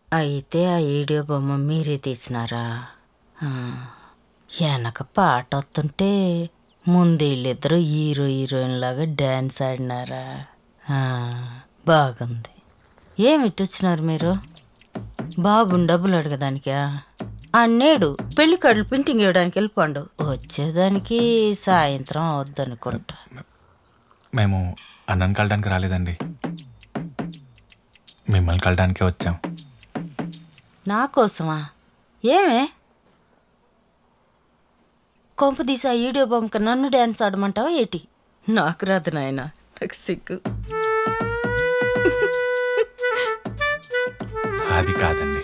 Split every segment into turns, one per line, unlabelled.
అయితే ఆ వీడియో బొమ్మ మీరే తీసినారా ఆ, వెనక పాట వస్తుంటే ముందు వీళ్ళిద్దరూ హీరో హీరోయిన్ లాగా డ్యాన్స్ ఆడినారా ఆ, బాగుంది ఏమి ఇట్టొచ్చినారు మీరు బాబుని డబ్బులు అడగడానికా అన్నేడు పెళ్లి కడులు ప్రింటింగ్ ఇవ్వడానికి వెళ్ళిపోండు వచ్చేదానికి సాయంత్రం అవద్దనుకుంటా
మేము అన్నను కలడానికి రాలేదండి మిమ్మల్ని కలడానికే వచ్చాం
నా కోసమా ఏమే కొంప తీసి ఆ వీడియో బొమ్మక నన్ను డ్యాన్స్ ఆడమంటావా ఏటి నాకు రాదు నాయన నాకు సిగ్గు
అది కాదండి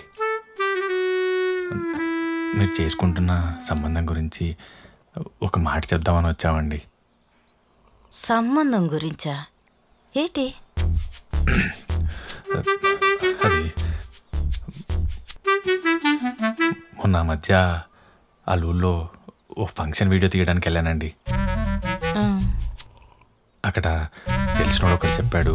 మీరు చేసుకుంటున్న సంబంధం గురించి ఒక మాట చెప్దామని వచ్చామండి
సంబంధం గురించా ఏటి
అది మొన్న ఆ మధ్య ఆ ఊళ్ళో ఓ ఫంక్షన్ వీడియో తీయడానికి వెళ్ళానండి
ఆ,
అక్కడ తెలిసిన ఒకడు చెప్పాడు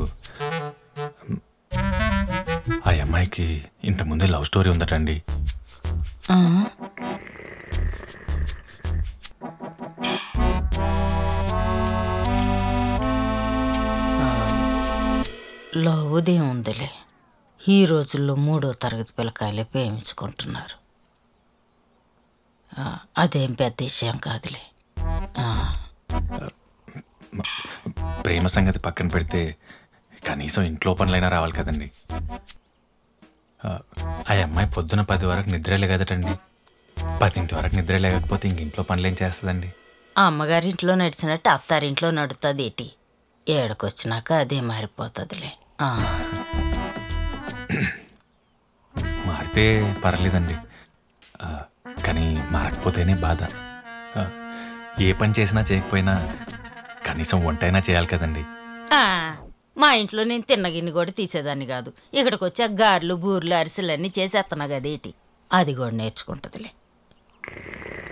ఆ అమ్మాయికి ఇంతకుముందే లవ్ స్టోరీ ఉందటండి
ఆ. లో ఉదయం ఉందిలే ఈ రోజుల్లో మూడో తరగతి పిల్లకాయలే ప్రేమించుకుంటున్నారు ఆ, అదేం పెద్ద విషయం కాదులే ఆ,
ప్రేమ సంగతి పక్కన పెడితే కనీసం ఇంట్లో పనులైనా రావాలి కదండి ఆ ఆ అమ్మాయి పొద్దున పది వరకు నిద్ర లేగదటండి పదింటి వరకు నిద్ర లేకపోతే ఇంక ఇంట్లో పనులేం చేస్తుందండి
ఆ అమ్మగారింట్లో నడిచినట్టు అత్తారింట్లో నడుతుంది ఏటి ఏడకొచ్చినాక అదే మారిపోతుందిలే ఆ,
మారితే పర్లేదండి ఆ, కానీ మారకపోతేనే బాధ ఆ, ఏ పని చేసినా చేయకపోయినా కనీసం వంటైనా చేయాలి కదండి
ఆ, మా ఇంట్లో నేను తిన్న గిన్నె కూడా తీసేదాన్ని కాదు ఇక్కడికి వచ్చి ఆ గారెలు బూర్లు అరిసెలు అన్నీ చేసేస్తున్నా కదేటి అది కూడా నేర్చుకుంటుందిలే